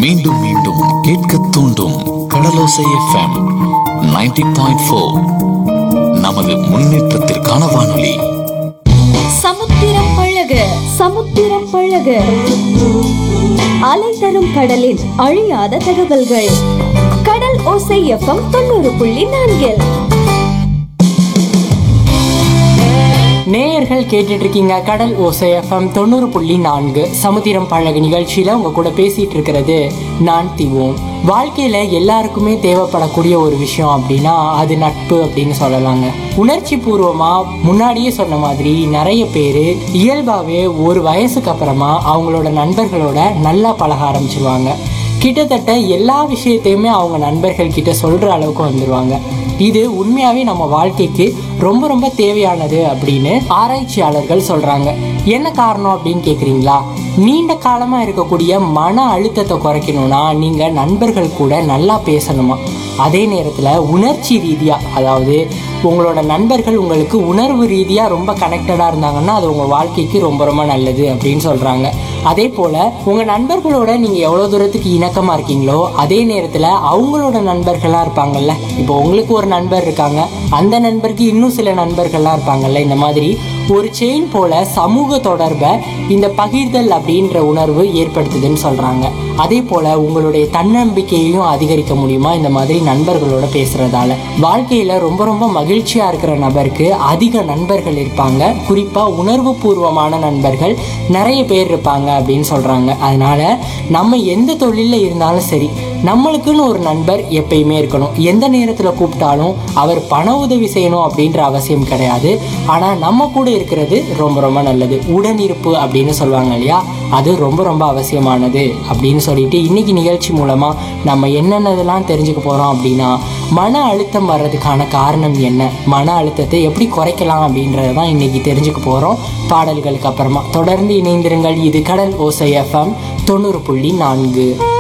மீண்டும் மீண்டும் கேட்க தூண்டும் கடலோசை எஃப்எம் 90.4 பாயிண்ட் ஃபோர் நமது முன்னேற்றத்திற்கான வானொலி சமுத்திரம் பழக சமுத்திரம் பழக அலை தரும் கடலின் அழியாத தகவல்கள் கடல் ஓசை எஃப்எம் தொண்ணூறு புள்ளி நான்கில் நேயர்கள் கேட்டுட்டு இருக்கீங்க கடல் ஓசை எஃப்எம் தொண்ணூறு புள்ளி நான்கு சமுத்திரம் பழகு நிகழ்ச்சியில உங்க கூட பேசிட்டு இருக்கிறது நான் திவோம் வாழ்க்கையில எல்லாருக்குமே தேவைப்படக்கூடிய ஒரு விஷயம் அப்படின்னா அது நட்பு அப்படின்னு சொல்லலாங்க உணர்ச்சி பூர்வமா முன்னாடியே சொன்ன மாதிரி நிறைய பேர் இயல்பாவே ஒரு வயசுக்கு அப்புறமா அவங்களோட நண்பர்களோட நல்லா பழக ஆரம்பிச்சிருவாங்க கிட்டத்தட்ட எல்லா விஷயத்தையுமே அவங்க நண்பர்கள் கிட்ட சொல்ற அளவுக்கு வந்துருவாங்க இது உண்மையாவே நம்ம வாழ்க்கைக்கு ரொம்ப ரொம்ப தேவையானது அப்படின்னு ஆராய்ச்சியாளர்கள் சொல்றாங்க என்ன காரணம் அப்படின்னு கேக்குறீங்களா நீண்ட காலமா இருக்கக்கூடிய மன அழுத்தத்தை குறைக்கணும்னா நீங்க நண்பர்கள் கூட நல்லா பேசணுமா அதே நேரத்துல உணர்ச்சி ரீதியா அதாவது உங்களோட நண்பர்கள் உங்களுக்கு உணர்வு ரீதியா ரொம்ப கனெக்டடா இருந்தாங்கன்னா அது உங்க வாழ்க்கைக்கு ரொம்ப ரொம்ப நல்லது அப்படின்னு சொல்றாங்க அதே போல உங்க நண்பர்களோட நீங்க எவ்வளவு தூரத்துக்கு இணக்கமா இருக்கீங்களோ அதே நேரத்துல அவங்களோட நண்பர்களா இருப்பாங்கல்ல இப்போ உங்களுக்கு ஒரு நண்பர் இருக்காங்க அந்த நண்பருக்கு இன்னும் சில நண்பர்கள்லாம் இருப்பாங்கல்ல இந்த மாதிரி ஒரு செயின் போல சமூக தொடர்பை இந்த பகிர்தல் அப்படின்ற உணர்வு ஏற்படுத்துதுன்னு சொல்றாங்க அதே போல உங்களுடைய தன்னம்பிக்கையையும் அதிகரிக்க முடியுமா இந்த மாதிரி நண்பர்களோட பேசுறதால வாழ்க்கையில ரொம்ப ரொம்ப மகிழ்ச்சியா இருக்கிற நபருக்கு அதிக நண்பர்கள் இருப்பாங்க குறிப்பா உணர்வு பூர்வமான நண்பர்கள் நிறைய பேர் இருப்பாங்க அப்படின்னு சொல்றாங்க அதனால நம்ம எந்த தொழில இருந்தாலும் சரி நம்மளுக்குன்னு ஒரு நண்பர் எப்பயுமே இருக்கணும் எந்த நேரத்துல கூப்பிட்டாலும் அவர் பண உதவி செய்யணும் அப்படின்ற அவசியம் கிடையாது ஆனா நம்ம கூட இருக்கிறது ரொம்ப ரொம்ப நல்லது உடனிருப்பு அப்படின்னு சொல்லுவாங்க இல்லையா அது ரொம்ப ரொம்ப அவசியமானது அப்படின்னு சொல்லிட்டு இன்னைக்கு நிகழ்ச்சி மூலமா நம்ம என்னென்னதெல்லாம் தெரிஞ்சுக்க போறோம் அப்படின்னா மன அழுத்தம் வர்றதுக்கான காரணம் என்ன மன அழுத்தத்தை எப்படி குறைக்கலாம் அப்படின்றத தான் இன்னைக்கு தெரிஞ்சுக்க போறோம் பாடல்களுக்கு அப்புறமா தொடர்ந்து இணைந்திருங்கள் இது கடல் ஓசை எஃப்எம் தொண்ணூறு புள்ளி நான்கு